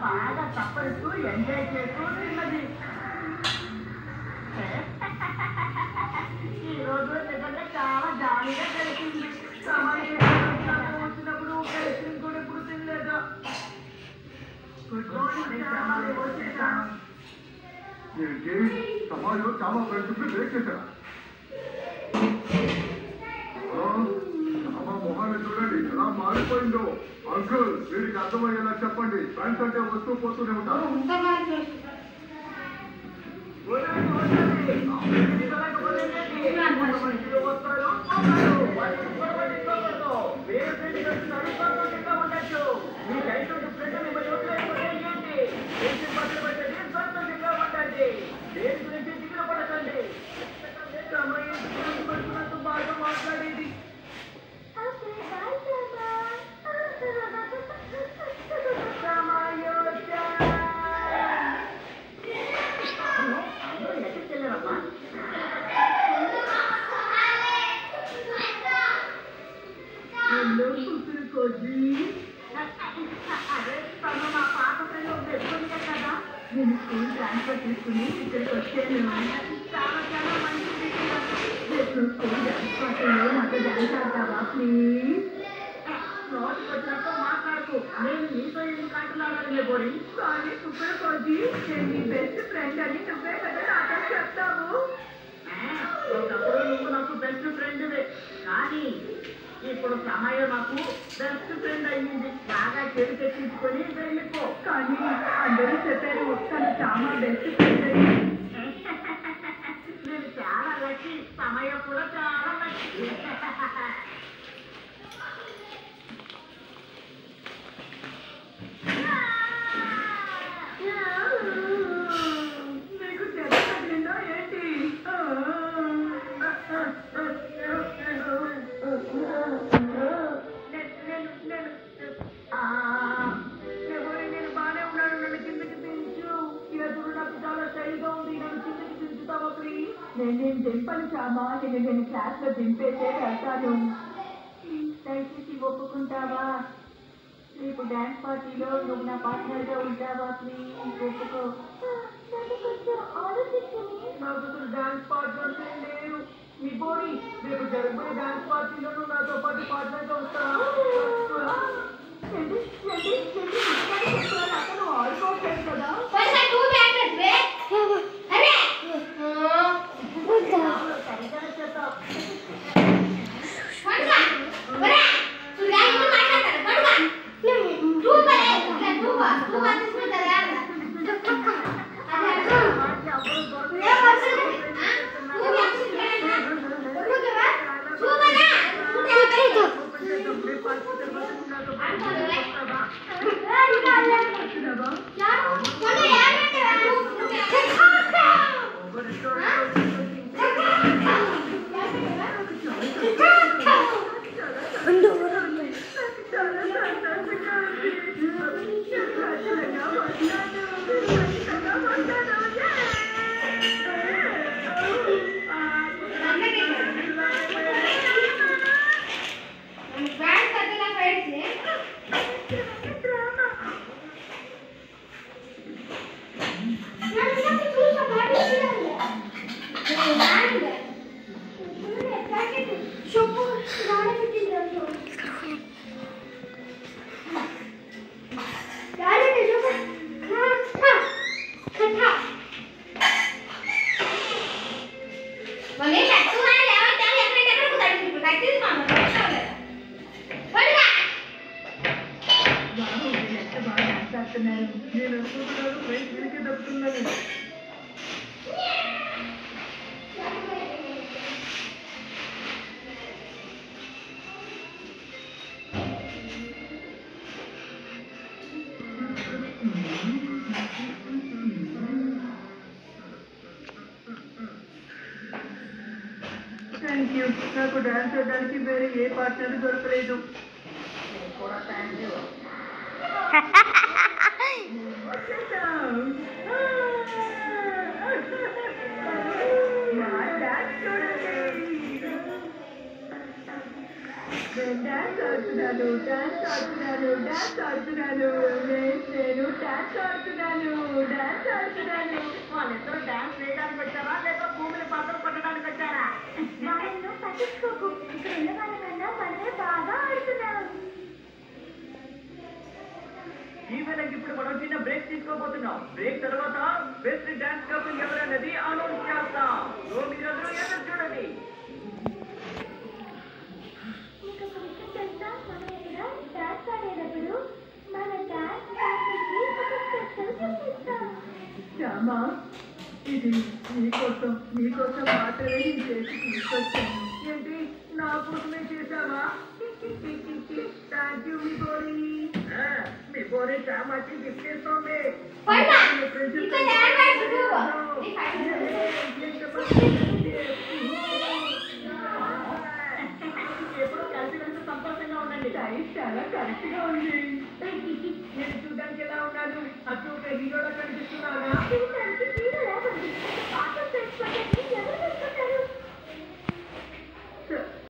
బాగా తప్పడుతూ ఎంజాయ్ చేస్తూ తిన్నది ఈ రోజు నిజంగా చాలా జాలీగా గడిచింది సమయం వచ్చినప్పుడు కలిసి కూడా ఇప్పుడు తినలేదు గుడ్ మార్నింగ్ శ్యామ వచ్చేసాను ఏంటి సమాజంలో చాలా ఫ్రెండ్షిప్ బ్రేక్ చేశారా అమ్మ మొహాన్ని చూడండి ఎలా మారిపోయిందో అంకుల్ వీరికి అర్థమయ్యేలా చెప్పండి ఫ్రెండ్స్ అంటే వస్తూ పోతూనే ఉంటారు మాట్లాడేది అందరూ ఎక్కడికి వెళ్ళారమ్మా ఎన్నో కూతురు కొద్ది అదే తను మా పాత ఫ్రెండ్ పెట్టుకుంటే కదా నేను స్కూల్ ట్రాన్స్ఫర్ తీసుకుని ఇక్కడికి వచ్చాను చాలా చాలా మంచిది రేపు నువ్వు స్కూల్ డాన్స్ పార్టీలో మాతో డాన్స్ ఆడతావా ప్లీజ్ నోటికి వచ్చినట్టు మాట్లాడుతూ నేను నీతో ఎందుకు ఆటలాడాలి పోయి కానీ సూపర్ కోజీ నేను నీ బెస్ట్ ఫ్రెండ్ అని నువ్వే కదా నాతో చెప్తావు ఒకప్పుడు నువ్వు నాకు బెస్ట్ ఫ్రెండ్వే కానీ ఇప్పుడు సమయం నాకు బెస్ట్ ఫ్రెండ్ అయ్యింది బాగా చెడు తెచ్చించుకొని వెళ్ళిపో కానీ అందరూ చెప్పారు తను చాలా బెస్ట్ ఫ్రెండ్ అని నేను చాలా లక్కీ సమయం కూడా చాలా లక్కీ నీకు చెత్త తగిలిందా ఏంటి నేను బాగానే ఉన్నాను నన్ను కిందకి దించు ఎదురు నాకు చాలా చలిగా ఉంది నన్ను కిందకి దించుతావా ప్లీజ్ నేను నేను దింపను చామా నేను నేను క్లాస్ లో దింపేసే వెళ్తాను దయచేసి ఒప్పుకుంటావా రేపు డాన్స్ పార్టీలో నువ్వు నా పార్ట్నర్ గా ఉంటావా ప్లీజ్ ఒప్పుకో నాకు అసలు డాన్స్ పార్ట్నర్ లేరు మీ బోడి రేపు జరగబోయే డాన్స్ పార్టీలో నువ్వు నాతో పాటు పార్ట్నర్ గా వస్తావా ఏంటి? ఏంటి? ఏంటి? ఇట్లాగే చెప్తున్నారు. అసలు ఆడుకోవట్లేదు కదా సరిగ్గా చెప్తావు ఎంత బాగా డాన్స్ ఆడుతున్నారు నేను అనుకుంటున్నాను ఫ్రెండ్స్ వీడికే దక్కుతున్నాను థ్యాంక్ యూ నాకు డాన్స్ చేయడానికి వేరే ఏ పార్ట్నర్ దొరకలేదు కూడా థ్యాంక్ యూ డాన్స్ ఆడుతున్నాను డాన్స్ ఆడుతున్నాను డాన్స్ ఆడుతున్నాను నేను డాన్స్ డాన్స్ ఆడుతున్నాను వాళ్ళిద్దరూ డాన్స్ వేయడానికి వచ్చారా లేదా భూమిని బద్దలు కొట్టడానికి వచ్చారా వాళ్ళను పట్టించుకోకు ఇక్కడ ఉన్న వాళ్ళకన్నా మనమే బాగా ఆడుతున్నాం ఈవెనకి ఇప్పుడు మనం చిన్న బ్రేక్ తీసుకోబోతున్నాం బ్రేక్ తర్వాత బెస్ట్ డాన్స్ కపుల్ ఎవరన్నది అనౌన్స్ చేస్తాం సో మీరందరూ ఎదురు చూడండి మీకు ఒక విషయం తెలుసా మనం ఇక్కడ డాన్స్ ఆడేటప్పుడు మన డాన్స్ పార్టీకి ఒక స్పెషల్ చూపిస్తాం శ్యామా ఇది నీకోసం నీకోసం మాత్రమే నేను చేసి తీసుకొచ్చాను ఏంటి నా కోసమే చేశావా థ్యాంక్ యూ మీ బోరి మీ బోరి శ్యామాకి గిఫ్ట్ ఇస్తోంది పైనా, ఇంకా డాన్స్ ఆడుతూ. నీ ఎప్పుడు కలిసి వెళ్తూ సంతోషంగా ఉండండి టైస్ చాలా కరెక్ట్ గా ఉంది నేను చూడడానికి ఎలా ఉన్నాను అటు ఒక హీరోలో కనిపిస్తున్నానా చూడడానికి